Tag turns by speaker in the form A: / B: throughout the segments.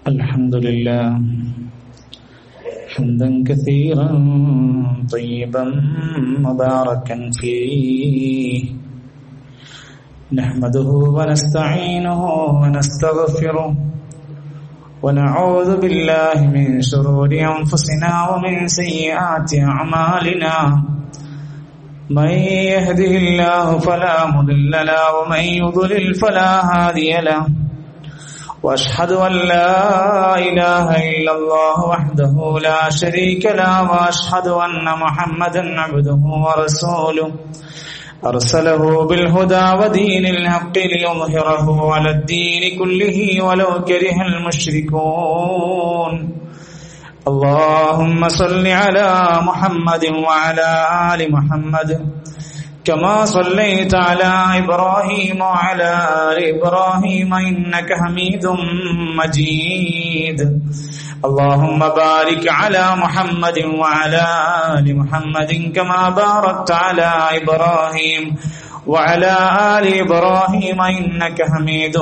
A: الحمد لله حمدا كثيرا طيبا مباركا فيه نحمده ونستعينه ونستغفره ونعوذ بالله من شرور أنفسنا ومن سيئات أعمالنا من يهده الله فلا مضل له ومن يضلل فلا هادي له واشهد ان لا اله الا الله وحده لا شريك له واشهد ان محمدا عبده ورسوله ارسله بالهدى ودين الحق ليظهره على الدين كله ولو كره المشركون اللهم صل على محمد وعلى ال محمد كما صليت على إبراهيم وعلى آل إبراهيم إنك حميد مجيد اللهم بارك على محمد وعلى آل محمد كما باركت على إبراهيم وعلى آل إبراهيم إنك حميد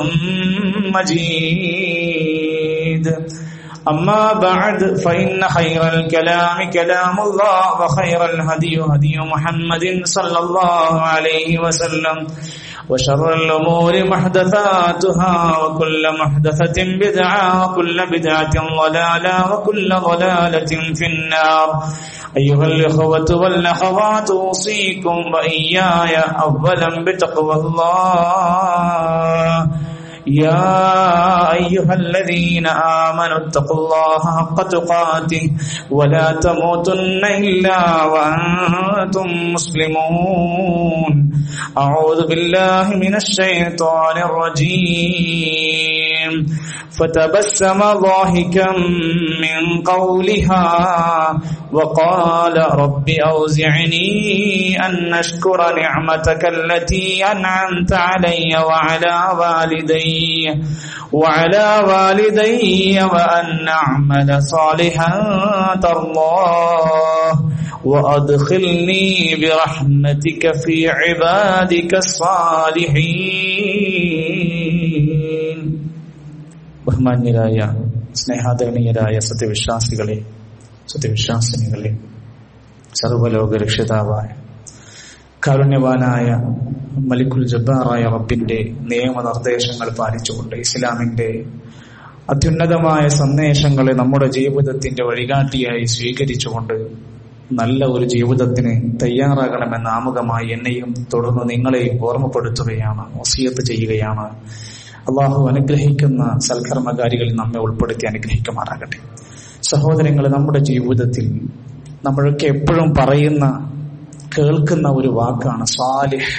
A: مجيد أما بعد فإن خير الكلام كلام الله وخير الهدي هدي محمد صلى الله عليه وسلم وشر الأمور محدثاتها وكل محدثة بدعة وكل بدعة ضلالة وكل ضلالة في النار أيها الإخوة والأخوات أوصيكم وإياي أولا بتقوى الله يا أيها الذين آمنوا اتقوا الله حق تقاته ولا تموتن إلا وأنتم مسلمون أعوذ بالله من الشيطان الرجيم فتبسم ضاحكا من قولها وقال رب أوزعني أن نشكر نعمتك التي أنعمت علي وعلى والدي وعلى والدي وأن أعمل صالحا ترضاه وأدخلني برحمتك في عبادك الصالحين ബഹുമാന്യരായ സ്നേഹാദരണീയരായ സത്യവിശ്വാസികളെ സത്യവിശ്വാസിനികളെ സർവലോക രക്ഷിതാവായ കാരുണ്യവാനായ മലിക്കുൽ ജബ്ബാറായ റബ്ബിന്റെ നിയമനിർദ്ദേശങ്ങൾ പാലിച്ചുകൊണ്ട് ഇസ്ലാമിന്റെ അത്യുന്നതമായ സന്ദേശങ്ങളെ നമ്മുടെ ജീവിതത്തിന്റെ വഴികാട്ടിയായി സ്വീകരിച്ചുകൊണ്ട് നല്ല ഒരു ജീവിതത്തിന് തയ്യാറാകണമെന്ന ആമുഖമായി എന്നെയും തുടർന്ന് നിങ്ങളെയും ഓർമ്മപ്പെടുത്തുകയാണ് വസിയത്ത് ചെയ്യുകയാണ് അള്ളാഹു അനുഗ്രഹിക്കുന്ന സൽക്കർമ്മകാരികളിൽ നമ്മെ ഉൾപ്പെടുത്തി അനുഗ്രഹിക്കുമാറാകട്ടെ സഹോദരങ്ങൾ നമ്മുടെ ജീവിതത്തിൽ നമ്മളൊക്കെ എപ്പോഴും പറയുന്ന കേൾക്കുന്ന ഒരു വാക്കാണ് സ്വാലിഹ്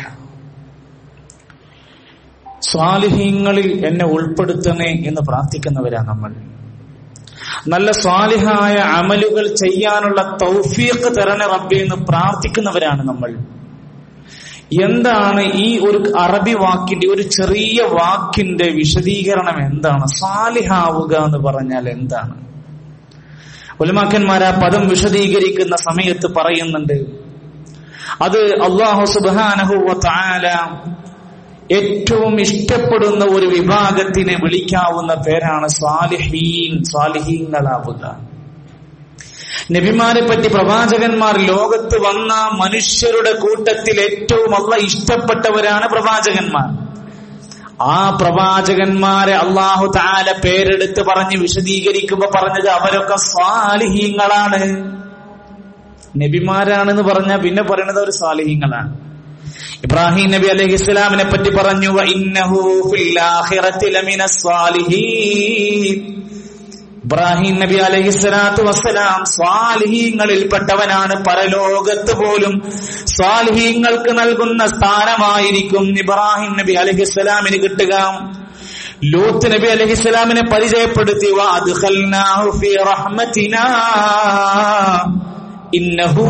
A: സ്വാലിഹ്യങ്ങളിൽ എന്നെ ഉൾപ്പെടുത്തണേ എന്ന് പ്രാർത്ഥിക്കുന്നവരാ നമ്മൾ നല്ല സ്വാലിഹായ അമലുകൾ ചെയ്യാനുള്ള തൗഫീഖ് തരണ റബ്ബി എന്ന് പ്രാർത്ഥിക്കുന്നവരാണ് നമ്മൾ എന്താണ് ഈ ഒരു അറബി വാക്കിന്റെ ഒരു ചെറിയ വാക്കിന്റെ വിശദീകരണം എന്താണ് സാലിഹാവുക എന്ന് പറഞ്ഞാൽ എന്താണ് ഒലിമാക്കന്മാർ ആ പദം വിശദീകരിക്കുന്ന സമയത്ത് പറയുന്നുണ്ട് അത് അള്ളാഹു സുബാനഹുവ താല ഏറ്റവും ഇഷ്ടപ്പെടുന്ന ഒരു വിഭാഗത്തിനെ വിളിക്കാവുന്ന പേരാണ് സ്വാലിഹീൻ സ്വാലിഹീങ്ങളാവുക നബിമാരെ പറ്റി പ്രവാചകന്മാർ ലോകത്ത് വന്ന മനുഷ്യരുടെ കൂട്ടത്തിൽ ഏറ്റവും അള്ള ഇഷ്ടപ്പെട്ടവരാണ് പ്രവാചകന്മാർ ആ പ്രവാചകന്മാരെ അള്ളാഹു താല പേരെടുത്ത് പറഞ്ഞ് വിശദീകരിക്കുമ്പോ പറഞ്ഞത് അവരൊക്കെ സ്വാലിഹീങ്ങളാണ് നബിമാരാണെന്ന് പറഞ്ഞാൽ പിന്നെ പറയുന്നത് അവർ സ്വാലിഹീങ്ങളാണ് ഇബ്രാഹിം നബി അലൈഹി ഇസ്ലാമിനെ പറ്റി പറഞ്ഞു ഇബ്രാഹിം നബി അലൈഹി സ്വലാത്തു വസ്സലാം സ്വാലിഹീങ്ങളിൽപ്പെട്ടവനാണ് പരലോകത്ത് പോലും സ്വാലിഹീങ്ങൾക്ക് നൽകുന്ന സ്ഥാനമായിരിക്കും ഇബ്രാഹിം നബി അലൈഹി സ്വലാമിന് കിട്ടുക ലൂത്ത് നബി അലൈഹി സ്വലാമിനെ പരിചയപ്പെടുത്തി ഇന്നഹു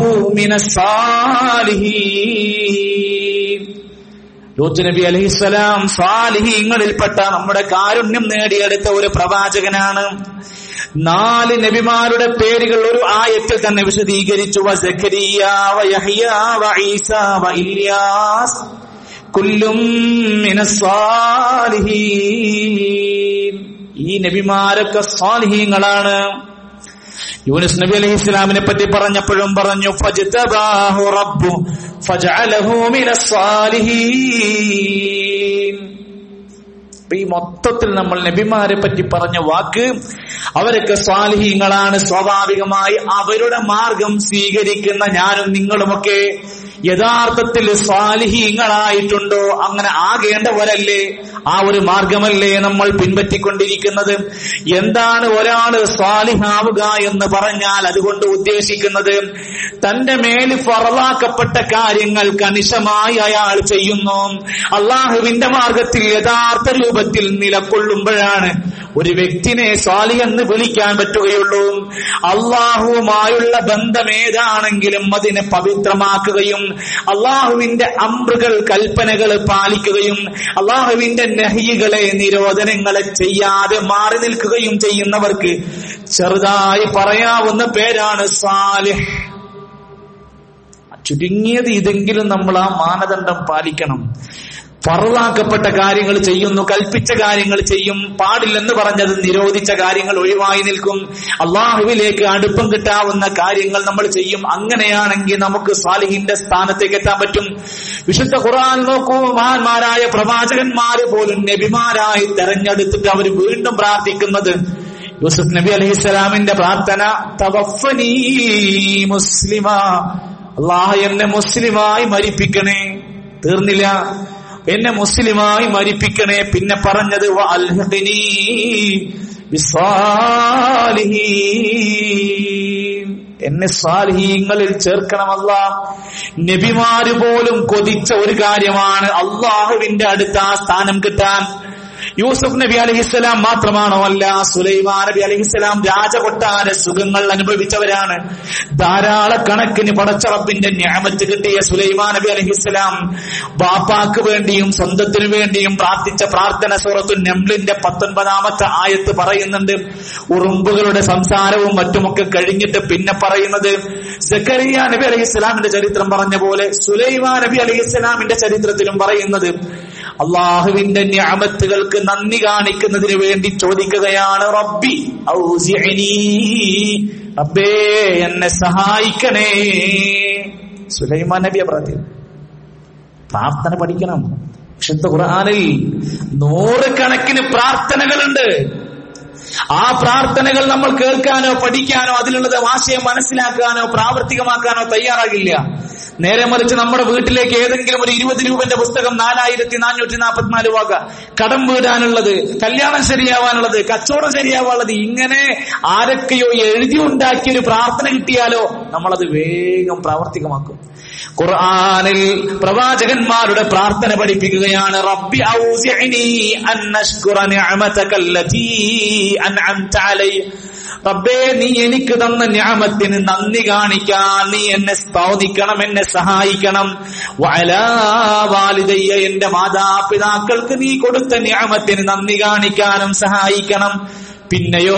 A: മിനസ്സാലിഹീൻ ലൂത്ത് നബി അലഹിസ്സലാം സ്വാലിഹീങ്ങളിൽപ്പെട്ട നമ്മുടെ കാരുണ്യം നേടിയെടുത്ത ഒരു പ്രവാചകനാണ് നാല് നബിമാരുടെ പേരുകൾ ഒരു ആയത്തിൽ തന്നെ വിശദീകരിച്ചു കുല്ലും ഈ നബിമാരൊക്കെ സ്വാലിഹീങ്ങളാണ് യൂനുസ് നബി അലൈഹി ഇസ്ലാമിനെ പറ്റി പറഞ്ഞപ്പോഴും പറഞ്ഞു ഫജ്തബാഹു റബ്ബു ഫജഅലഹു മിനസ് സാലിഹീൻ അപ്പൊ ഈ മൊത്തത്തിൽ നമ്മൾ നബിമാരെ പറ്റി പറഞ്ഞ വാക്ക് അവരൊക്കെ സ്വാലിഹീങ്ങളാണ് സ്വാഭാവികമായി അവരുടെ മാർഗം സ്വീകരിക്കുന്ന ഞാനും നിങ്ങളുമൊക്കെ യഥാർത്ഥത്തിൽ സ്വാലിഹീങ്ങളായിട്ടുണ്ടോ അങ്ങനെ ആകേണ്ടവരല്ലേ ആ ഒരു മാർഗമല്ലേ നമ്മൾ പിൻപറ്റിക്കൊണ്ടിരിക്കുന്നത് എന്താണ് ഒരാള് സ്വാലിഹാവുക എന്ന് പറഞ്ഞാൽ അതുകൊണ്ട് ഉദ്ദേശിക്കുന്നത് തന്റെ മേൽ ഫറലാക്കപ്പെട്ട കാര്യങ്ങൾ കണിശമായി അയാൾ ചെയ്യുന്നു അള്ളാഹുവിന്റെ മാർഗത്തിൽ യഥാർത്ഥ രൂപത്തിൽ നിലകൊള്ളുമ്പോഴാണ് ഒരു വ്യക്തിനെ സ്വാലി എന്ന് വിളിക്കാൻ പറ്റുകയുള്ളൂ അള്ളാഹുവുമായുള്ള ബന്ധം ഏതാണെങ്കിലും അതിനെ പവിത്രമാക്കുകയും അള്ളാഹുവിന്റെ അമ്രുകൾ കൽപ്പനകൾ പാലിക്കുകയും അള്ളാഹുവിന്റെ നഹികളെ നിരോധനങ്ങളെ ചെയ്യാതെ മാറി നിൽക്കുകയും ചെയ്യുന്നവർക്ക് ചെറുതായി പറയാവുന്ന പേരാണ് സാലിഹ് ചുരുങ്ങിയത് ഇതെങ്കിലും നമ്മൾ ആ മാനദണ്ഡം പാലിക്കണം ഫറലാക്കപ്പെട്ട കാര്യങ്ങൾ ചെയ്യുന്നു കൽപ്പിച്ച കാര്യങ്ങൾ ചെയ്യും പാടില്ലെന്ന് പറഞ്ഞത് നിരോധിച്ച കാര്യങ്ങൾ ഒഴിവായി നിൽക്കും അള്ളാഹുവിലേക്ക് അടുപ്പം കിട്ടാവുന്ന കാര്യങ്ങൾ നമ്മൾ ചെയ്യും അങ്ങനെയാണെങ്കിൽ നമുക്ക് സാലിഹിന്റെ സ്ഥാനത്തേക്ക് എത്താൻ പറ്റും വിശുദ്ധ ഖുർആൻ നോക്കൂ മഹാന്മാരായ പ്രവാചകന്മാര് പോലും നബിമാരായി തെരഞ്ഞെടുത്തിട്ട് അവർ വീണ്ടും പ്രാർത്ഥിക്കുന്നത് യൂസുഫ് നബി അലൈഹി സ്വലാമിന്റെ പ്രാർത്ഥന തവഫനി മുസ്ലിമ അള്ളാഹ് എന്നെ മുസ്ലിമായി മരിപ്പിക്കണേ തീർന്നില്ല എന്നെ മുസ്ലിമായി മരിപ്പിക്കണേ പിന്നെ പറഞ്ഞത് അൽഹദിനി എന്നെ സ്വാലിഹീങ്ങളിൽ ചേർക്കണമല്ല നബിമാര് പോലും കൊതിച്ച ഒരു കാര്യമാണ് അള്ളാഹുവിന്റെ അടുത്ത് ആ സ്ഥാനം കിട്ടാൻ യൂസുഫ് നബി അലഹിസ്സലാം മാത്രമാണോ അല്ല സുലൈമാൻ നബി അലഹിസ്സലാം രാജകൊട്ടാര സുഖങ്ങൾ അനുഭവിച്ചവരാണ് ധാരാളക്കണക്കിന് പടച്ചറപ്പിന്റെ ഞാമത്ത് കിട്ടിയ സുലൈമാൻ നബി അലഹിസ്സലാം ബാപ്പാക്ക് വേണ്ടിയും സ്വന്തത്തിനു വേണ്ടിയും പ്രാർത്ഥിച്ച പ്രാർത്ഥന സൂറത്തു നെംലിന്റെ പത്തൊൻപതാമത്തെ ആയത്ത് പറയുന്നുണ്ട് ഉറുമ്പുകളുടെ സംസാരവും മറ്റുമൊക്കെ കഴിഞ്ഞിട്ട് പിന്നെ പറയുന്നത് സക്കരിയ നബി അലൈഹി ഇസ്ലാമിന്റെ ചരിത്രം പറഞ്ഞ പോലെ സുലൈമാൻ നബി അലൈഹി ഇസ്ലാമിന്റെ ചരിത്രത്തിലും പറയുന്നത് അള്ളാഹുവിന്റെ ഞാമത്തുകൾക്ക് നന്ദി കാണിക്കുന്നതിന് വേണ്ടി ചോദിക്കുകയാണ് റബ്ബി ഔസിഅനി റബ്ബേ എന്നെ സഹായിക്കണേ സുലൈമാൻ നബിയെ പ്രാർത്ഥന പ്രാർത്ഥന പഠിക്കണം വിശുദ്ധ ഖുർആനിൽ നൂറുകണക്കിന് പ്രാർത്ഥനകളുണ്ട് ആ പ്രാർത്ഥനകൾ നമ്മൾ കേൾക്കാനോ പഠിക്കാനോ അതിലുള്ളത് ആശയം മനസ്സിലാക്കാനോ പ്രാവർത്തികമാക്കാനോ തയ്യാറാകില്ല നേരെ മറിച്ച് നമ്മുടെ വീട്ടിലേക്ക് ഏതെങ്കിലും ഒരു ഇരുപത് രൂപന്റെ പുസ്തകം നാലായിരത്തി നാനൂറ്റി നാൽപ്പത്തിനാല് വാക്ക കടം വീടാനുള്ളത് കല്യാണം ശരിയാവാനുള്ളത് കച്ചവടം ശരിയാവാനുള്ളത് ഇങ്ങനെ ആരൊക്കെയോ എഴുതി ഉണ്ടാക്കിയ ഒരു പ്രാർത്ഥന കിട്ടിയാലോ നമ്മളത് വേഗം പ്രാവർത്തികമാക്കും ഖുർആനിൽ പ്രവാചകന്മാരുടെ പ്രാർത്ഥന പഠിപ്പിക്കുകയാണ് റബ്ബി ഔസിഅനി അൻ നഷ്കുറ നിഅമതകല്ലതീ അൻഅംത അലൈ റബ്ബേ നീ എനിക്ക് തന്ന ഞാമത്തിന് നന്ദി കാണിക്കാൻ നീ എന്നെ സ്തോതിക്കണം എന്നെ സഹായിക്കണം വാലിദയ്യ എന്റെ മാതാപിതാക്കൾക്ക് നീ കൊടുത്ത ഞാമത്തിന് നന്ദി കാണിക്കാനും സഹായിക്കണം പിന്നെയോ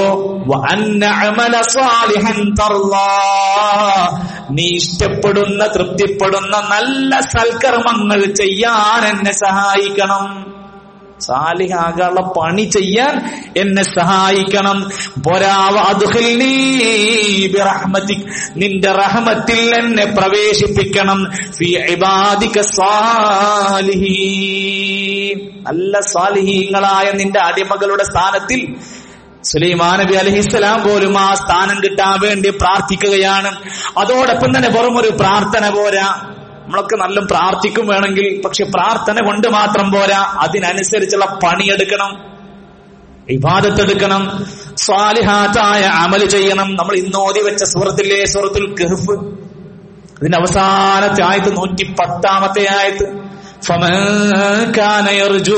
A: നീ ഇഷ്ടപ്പെടുന്ന തൃപ്തിപ്പെടുന്ന നല്ല സൽക്കർമ്മങ്ങൾ ചെയ്യാൻ എന്നെ സഹായിക്കണം സാലിഹാകാനുള്ള പണി ചെയ്യാൻ എന്നെ സഹായിക്കണം പൊരാവ നിന്റെ റഹമത്തിൽ എന്നെ പ്രവേശിപ്പിക്കണം ഫി ഇബാദിക സാലിഹീൻ നല്ല സാലിഹീങ്ങളായ നിന്റെ അടിമകളുടെ സ്ഥാനത്തിൽ സുലൈമാൻ നബി അലഹിസ്സലാം പോലും ആ സ്ഥാനം കിട്ടാൻ വേണ്ടി പ്രാർത്ഥിക്കുകയാണ് അതോടൊപ്പം തന്നെ വെറും ഒരു പ്രാർത്ഥന പോരാ നമ്മളൊക്കെ നല്ല പ്രാർത്ഥിക്കും വേണമെങ്കിൽ പക്ഷെ പ്രാർത്ഥന കൊണ്ട് മാത്രം പോരാ അതിനനുസരിച്ചുള്ള പണിയെടുക്കണം വിവാദത്തെടുക്കണം സ്വാലിഹാത്തായ അമല് ചെയ്യണം നമ്മൾ ഇന്ന് ഓതി വെച്ച സൂറത്തിലെ സൂറത്തുൽ കെഹ്ഫ് ഇതിന്റെ അവസാനത്തെ ആയത്ത് നൂറ്റി പത്താമത്തെ ആയത്ത് فمن كان يرجو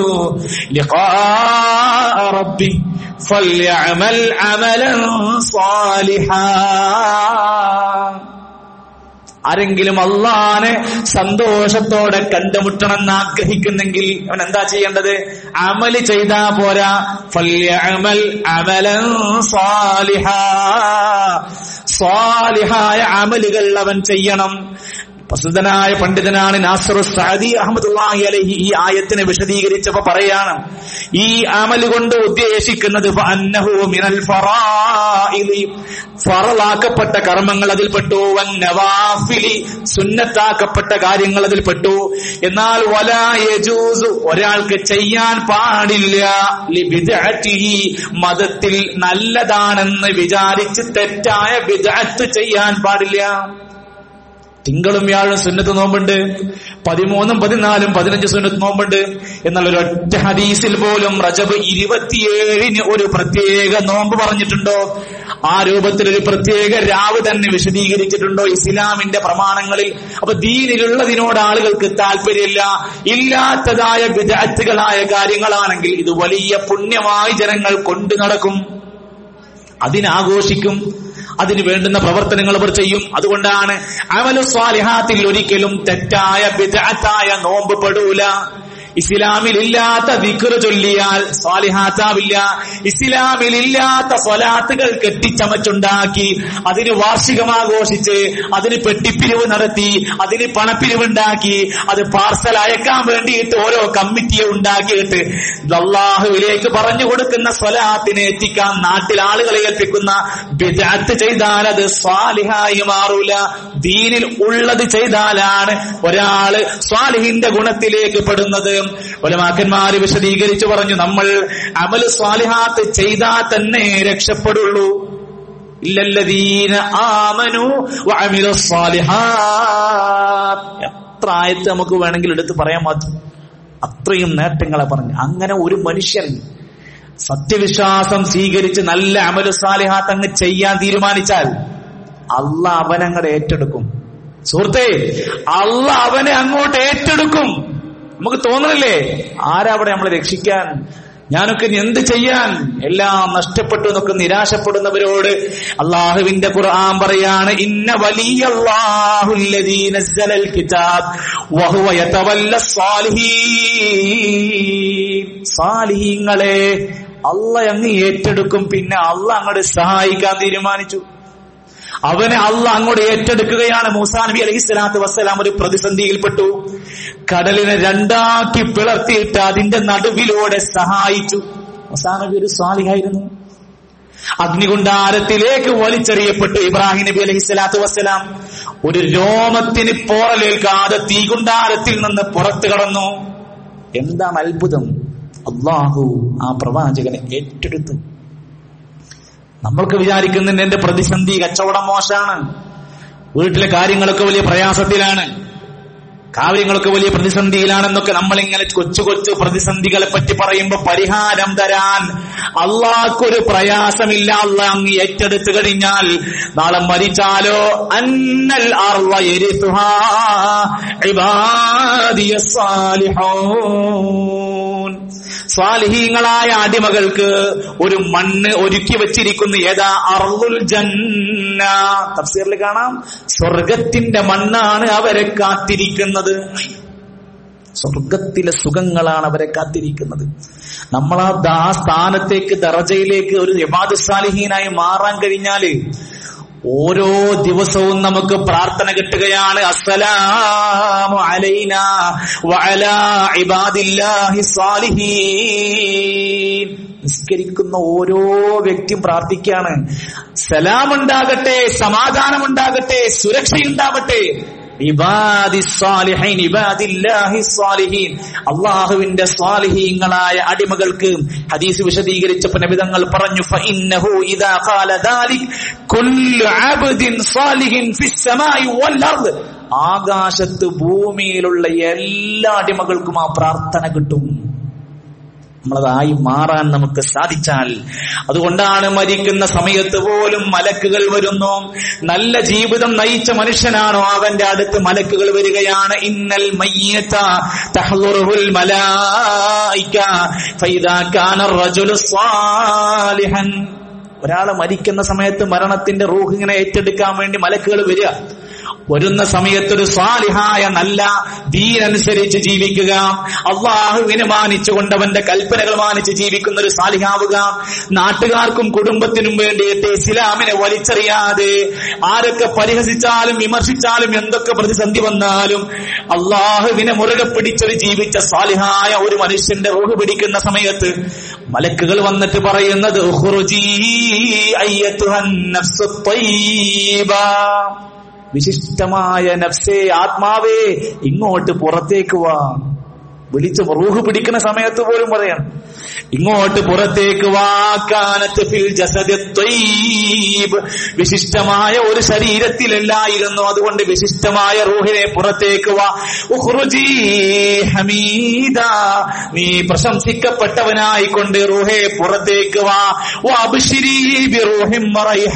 A: لقاء ربه فليعمل عملا صالحا ആരെങ്കിലും അള്ളാനെ സന്തോഷത്തോടെ കണ്ടുമുട്ടണമെന്ന് ആഗ്രഹിക്കുന്നെങ്കിൽ അവൻ എന്താ ചെയ്യേണ്ടത് അമല് ചെയ്താ പോരാ ഫല്യഅമൽ അമലൻ സ്വാലിഹ സ്വാലിഹായ അമലുകൾ അവൻ ചെയ്യണം പ്രസിദ്ധനായ പണ്ഡിതനാണ് നാസറു സാദി അഹമ്മദുല്ലാഹി അലഹി ഈ ആയത്തിനെ വിശദീകരിച്ചപ്പോ പറയാണ് ഈ അമല് കൊണ്ട് ഉദ്ദേശിക്കുന്നത് ഫഅന്നഹു മിനൽ ഫറാഇലി ഫറലാക്കപ്പെട്ട കർമ്മങ്ങൾ അതിൽപ്പെട്ടു വൻ നവാഫിലി സുന്നത്താക്കപ്പെട്ട കാര്യങ്ങൾ അതിൽപ്പെട്ടു എന്നാൽ വലാ യജൂസു ഒരാൾക്ക് ചെയ്യാൻ പാടില്ല ലി ബിദ്അത്തിഹി മതത്തിൽ നല്ലതാണെന്ന് വിചാരിച്ച് തെറ്റായ ബിദ്അത്ത് ചെയ്യാൻ പാടില്ല തിങ്കളും വ്യാഴും സുന്നത്ത് നോമ്പുണ്ട് പതിമൂന്നും പതിനാലും പതിനഞ്ച് സുന്നത്ത് നോമ്പുണ്ട് എന്നാൽ ഒരു ഒറ്റ ഹദീസിൽ പോലും റജബ് ഇരുപത്തിയേഴിന് ഒരു പ്രത്യേക നോമ്പ് പറഞ്ഞിട്ടുണ്ടോ ആ രൂപത്തിൽ ഒരു പ്രത്യേക രാവ് തന്നെ വിശദീകരിച്ചിട്ടുണ്ടോ ഇസ്ലാമിന്റെ പ്രമാണങ്ങളിൽ അപ്പൊ ദീനിലുള്ളതിനോട് ആളുകൾക്ക് താല്പര്യമില്ല ഇല്ലാത്തതായ വിദഗ്ധകളായ കാര്യങ്ങളാണെങ്കിൽ ഇത് വലിയ പുണ്യമായി ജനങ്ങൾ കൊണ്ടു നടക്കും അതിനാഘോഷിക്കും അതിന് വേണ്ടുന്ന പ്രവർത്തനങ്ങൾ അവർ ചെയ്യും അതുകൊണ്ടാണ് അമലു സ്വാലിഹാത്തിൽ ഒരിക്കലും തെറ്റായ ബിദഅത്തായ നോമ്പ് പെടൂല ഇസ്ലാമിൽ ഇല്ലാത്ത വിക്റ് ചൊല്ലിയാൽ സ്വാലിഹാത്താവില്ല ഇസ്ലാമിൽ ഇല്ലാത്ത സ്വലാത്തുകൾ കെട്ടിച്ചമച്ചുണ്ടാക്കി അതിന് വാർഷികമാഘോഷിച്ച് അതിന് പെട്ടിപ്പിരിവ് നടത്തി അതിന് പണപ്പിരിവുണ്ടാക്കി അത് പാർസൽ അയക്കാൻ വേണ്ടിയിട്ട് ഓരോ കമ്മിറ്റിയെ ഉണ്ടാക്കിയിട്ട് അള്ളാഹുവിലേക്ക് പറഞ്ഞു കൊടുക്കുന്ന സ്വലാത്തിനെ എത്തിക്കാൻ നാട്ടിൽ ആളുകളെ ഏൽപ്പിക്കുന്ന ബിദഅത്ത് ചെയ്താൽ അത് സ്വാലിഹായി മാറൂല ദീനിൽ ഉള്ളത് ചെയ്താലാണ് ഒരാള് സ്വാലിഹിന്റെ ഗുണത്തിലേക്ക് പെടുന്നത് ഒലമാക്കന്മാര് വിശദീകരിച്ചു പറഞ്ഞു നമ്മൾ അമല് സ്വാലിഹാത്ത് ചെയ്താൽ തന്നെ രക്ഷപ്പെടുള്ളൂ ഇല്ലല്ലദീന ആമനു വഅമിലു സ്വാലിഹാത്ത് എത്ര ആയത്ത് നമുക്ക് വേണമെങ്കിൽ എടുത്ത് പറയാൻ പറ്റും അത്രയും നേട്ടങ്ങളെ പറഞ്ഞു അങ്ങനെ ഒരു മനുഷ്യൻ സത്യവിശ്വാസം സ്വീകരിച്ച് നല്ല അമലു സാലിഹാത്ത് അങ്ങ് ചെയ്യാൻ തീരുമാനിച്ചാൽ അല്ല അവനങ്ങടെ ഏറ്റെടുക്കും സുഹൃത്തെ അല്ല അവനെ അങ്ങോട്ട് ഏറ്റെടുക്കും നമുക്ക് തോന്നണില്ലേ ആരാ അവിടെ നമ്മളെ രക്ഷിക്കാൻ ഞാനൊക്കെ ഇനി എന്ത് ചെയ്യാൻ എല്ലാം നഷ്ടപ്പെട്ടു എന്നൊക്കെ നിരാശപ്പെടുന്നവരോട് അള്ളാഹുവിന്റെ ഖുർആൻ പറയാണ് ഇന്ന വലിയ കിതാബ് വഹുവ യതവല്ല സ്വാലിഹീൻ സാലിഹീങ്ങളെ അല്ല അങ്ങ് ഏറ്റെടുക്കും പിന്നെ അല്ല അങ്ങോട്ട് സഹായിക്കാൻ തീരുമാനിച്ചു അവനെ അല്ല അങ്ങോട്ട് ഏറ്റെടുക്കുകയാണ് മൂസാ നബി അലഹി സ്വലാത്തു വസ്സലാം ഒരു പ്രതിസന്ധിയിൽപ്പെട്ടു കടലിനെ രണ്ടാക്കി പിളർത്തിയിട്ട് അതിന്റെ നടുവിലൂടെ സഹായിച്ചു മൂസാ നബി ഒരു സ്വാലിഹായിരുന്നു അഗ്നികുണ്ടാരത്തിലേക്ക് വലിച്ചെറിയപ്പെട്ടു ഇബ്രാഹിം നബി അലഹി സ്വലാത്തു വസ്സലാം ഒരു രോമത്തിന് പോറലേൽക്കാതെ തീകുണ്ടാരത്തിൽ നിന്ന് പുറത്തു കടന്നു എന്താണ് അത്ഭുതം അള്ളാഹു ആ പ്രവാചകനെ ഏറ്റെടുത്തു നമ്മൾക്ക് വിചാരിക്കുന്നതിന് എന്റെ പ്രതിസന്ധി കച്ചവടം മോശമാണ് വീട്ടിലെ കാര്യങ്ങളൊക്കെ വലിയ പ്രയാസത്തിലാണ് കാര്യങ്ങളൊക്കെ വലിയ പ്രതിസന്ധിയിലാണെന്നൊക്കെ നമ്മളിങ്ങനെ കൊച്ചു കൊച്ചു പ്രതിസന്ധികളെ പറ്റി പറയുമ്പോ പരിഹാരം തരാൻ അള്ളാഹ്ക്കൊരു പ്രയാസമില്ല അല്ല അങ്ങ് ഏറ്റെടുത്തു കഴിഞ്ഞാൽ നാളെ മരിച്ചാലോ അന്നൽ അർള യരിസുഹാ ഇബാദിയ സാലിഹൂൻ സ്വാലിഹീങ്ങളായ അടിമകൾക്ക് ഒരു മണ്ണ് ഒരുക്കി വെച്ചിരിക്കുന്ന ഏതാ അർളുൽ ജന്ന തഫ്സീറിൽ കാണാം സ്വർഗത്തിന്റെ മണ്ണാണ് അവരെ കാത്തിരിക്കുന്നത് സ്വർഗത്തിലെ സുഖങ്ങളാണ് അവരെ കാത്തിരിക്കുന്നത് നമ്മൾ ആ ദാ സ്ഥാനത്തേക്ക് ദറജയിലേക്ക് ഒരു യമാദ് സാലിഹീനായി മാറാൻ കഴിഞ്ഞാല് ഓരോ ദിവസവും നമുക്ക് പ്രാർത്ഥന കിട്ടുകയാണ് അസ്സലാമു അലൈന വഅലാ ഇബാദില്ലാഹി സ്വാലിഹീൻ നിസ്കരിക്കുന്ന ഓരോ വ്യക്തിയും പ്രാർത്ഥിക്കുകയാണ് സലാം ഉണ്ടാകട്ടെ സമാധാനം ഉണ്ടാകട്ടെ സുരക്ഷയുണ്ടാവട്ടെ ഇബാദി സ്വാലിഹീൻ ഇബാദില്ലാഹി സ്വാലിഹീൻ അള്ളാഹുവിന്റെ സ്വാലിഹീങ്ങളായ അടിമകൾക്ക് ഹദീസ് വിശദീകരിച്ചപ്പോൾ നബിതങ്ങൾ പറഞ്ഞു ഫഇന്നഹു ഇദാ ഖാല ദാലിക് കുല്ലു അബ്ദിൻ സാലിഹിൻ ഫിസ് സമാഇ വൽ അർദ് ആകാശത്ത് ഭൂമിയിലുള്ള എല്ലാ അടിമകൾക്കും ആ പ്രാർത്ഥന കിട്ടും നമ്മളതായി മാറാൻ നമുക്ക് സാധിച്ചാൽ അതുകൊണ്ടാണ് മരിക്കുന്ന സമയത്ത് പോലും മലക്കുകൾ വരുന്നു നല്ല ജീവിതം നയിച്ച മനുഷ്യനാണോ അവന്റെ അടുത്ത് മലക്കുകൾ വരികയാണ് ഇന്നൽ മയ്യത്ത തഹ്ളുറുൽ മലായിക ഫൈദാ കാന റജുലു സ്വാലിഹൻ ഒരാളെ മരിക്കുന്ന സമയത്ത് മരണത്തിന്റെ റൂഹ് ഇങ്ങനെ ഏറ്റെടുക്കാൻ വേണ്ടി മലക്കുകൾ വരിക വരുന്ന സമയത്തൊരു സ്വാലിഹായ നല്ല ദീനനുസരിച്ച് ജീവിക്കുക അള്ളാഹുവിനെ മാനിച്ചുകൊണ്ട് അവന്റെ കൽപ്പനകൾ മാനിച്ച് ജീവിക്കുന്ന ഒരു സാലിഹാവുക നാട്ടുകാർക്കും കുടുംബത്തിനും വേണ്ടിയിട്ട് ഇസ്ലാമിനെ വലിച്ചെറിയാതെ ആരൊക്കെ പരിഹസിച്ചാലും വിമർശിച്ചാലും എന്തൊക്കെ പ്രതിസന്ധി വന്നാലും അള്ളാഹുവിനെ മുറുകെ പിടിച്ചൊരു ജീവിച്ച സാലിഹായ ഒരു മനുഷ്യന്റെ റൂഹ് പിടിക്കുന്ന സമയത്ത് മലക്കുകൾ വന്നിട്ട് പറയുന്നത് "ഉഖ്റുജീ അയ്യത്തുഹൻ നഫ്സു ത്വയ്യിബ." വിശിഷ്ടമായ നഫ്സേ ആത്മാവേ ഇങ്ങോട്ട് പുറത്തേക്ക് വാ വിളിച്ച് റൂഹ് പിടിക്കുന്ന സമയത്ത് പോലും പറയണം ഇങ്ങോട്ട് പുറത്തേക്ക് വാക്കാനത്ത് ഫിൽ ജസദി ത്വയ്യിബ്. വിശിഷ്ടമായ ഒരു ശരീരത്തിലല്ലായിരുന്നു അതുകൊണ്ട് വിശിഷ്ടമായ റൂഹിനെ പുറത്തേക്ക് വാ ഉഖ്റുജീ ഹമീദ നീ പ്രശംസിക്കപ്പെട്ടവനായിക്കൊണ്ട് റൂഹെ പുറത്തേക്ക് വാ വഅബ്ശിരീ ബിറൂഹിൻ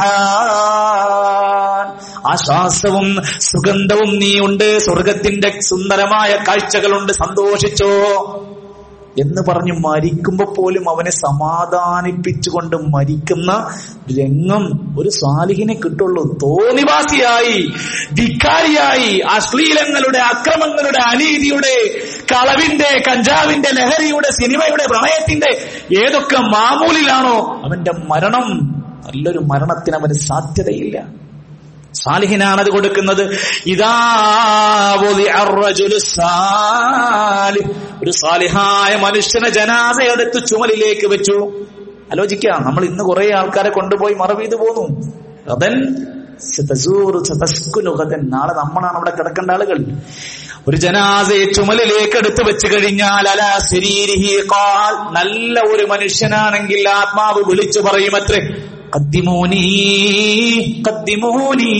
A: വറൈഹാൻ ആശ്വാസവും സുഗന്ധവും നീ ഉണ്ട് സ്വർഗത്തിന്റെ സുന്ദരമായ കാഴ്ചകളുണ്ട് സന്തോഷിച്ചോ എന്ന് പറഞ്ഞ് മരിക്കുമ്പോ പോലും അവനെ സമാധാനിപ്പിച്ചുകൊണ്ട് മരിക്കുന്ന രംഗം ഒരു സാലിഹിനെ കിട്ടുള്ളൂ തോന്നിവാസിയായി ധിക്കാരിയായി അശ്ലീലങ്ങളുടെ അക്രമങ്ങളുടെ അനീതിയുടെ കളവിന്റെ കഞ്ചാവിന്റെ ലഹരിയുടെ സിനിമയുടെ പ്രണയത്തിന്റെ ഏതൊക്കെ മാമൂലിലാണോ അവന്റെ മരണം നല്ലൊരു മരണത്തിന് അവന് സാധ്യതയില്ല സാലിഹിനാണ് അത് കൊടുക്കുന്നത് ഇതാ വുദിഅ അർറജുലു സാലിഹ്. ഒരു സാലിഹായ മനുഷ്യനെ ജനാസ എടുത്ത് ചുമലിലേക്ക് വെച്ചു ആലോചിക്കാം നമ്മൾ ഇന്ന് കുറെ ആൾക്കാരെ കൊണ്ടുപോയി മറവ് ചെയ്തു പോന്നു അതൻ സതസൂറു സതസ്കുനു ഗദൻ. നാളെ നമ്മളാണ് അവിടെ കിടക്കേണ്ട ആളുകൾ ഒരു ജനാസയെ ചുമലിലേക്ക് എടുത്തു വെച്ച് കഴിഞ്ഞാൽ അല ശരീരിഹി ഖാൽ നല്ല ഒരു മനുഷ്യനാണെങ്കിൽ ആത്മാവ് വിളിച്ചു പറയുമത്രേ കദ്ദിമോനീ കദ്ദിമോനീ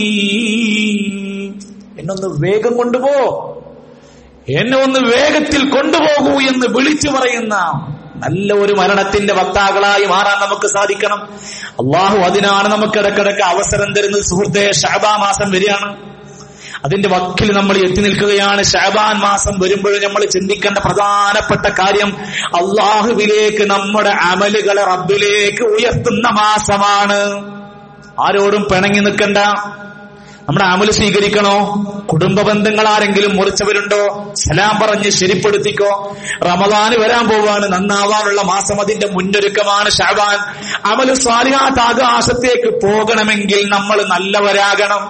A: എന്നൊന്ന് വേഗം കൊണ്ടുപോ എന്നെ ഒന്ന് വേഗത്തിൽ കൊണ്ടുപോകൂ എന്ന് വിളിച്ചു പറയുന്ന നല്ല ഒരു മരണത്തിന്റെ വക്താക്കളായി മാറാൻ നമുക്ക് സാധിക്കണം അള്ളാഹു അതിനാണ് നമുക്ക് ഇടക്കിടക്ക് അവസരം തരുന്നത് സുഹൃത്തെ ഷാബാ മാസം വരികയാണ് അതിന്റെ വക്കിൽ നമ്മൾ എത്തി നിൽക്കുകയാണ് ഷാബാൻ മാസം വരുമ്പോൾ നമ്മൾ ചിന്തിക്കേണ്ട പ്രധാനപ്പെട്ട കാര്യം അള്ളാഹുവിലേക്ക് നമ്മുടെ അമലുകളെ റബ്ബിലേക്ക് ഉയർത്തുന്ന മാസമാണ് ആരോടും പിണങ്ങി നിൽക്കണ്ട നമ്മുടെ അമല് സ്വീകരിക്കണോ കുടുംബ ബന്ധങ്ങൾ ആരെങ്കിലും മുറിച്ചവരുണ്ടോ സലാം പറഞ്ഞ് ശരിപ്പെടുത്തിക്കോ റമദാന് വരാൻ പോവാണ് നന്നാവാനുള്ള മാസം അതിന്റെ മുന്നൊരുക്കമാണ് ഷാബാൻ അമല് സ്വാലിഹാത്ത് ആകാശത്തേക്ക് പോകണമെങ്കിൽ നമ്മൾ നല്ലവരാകണം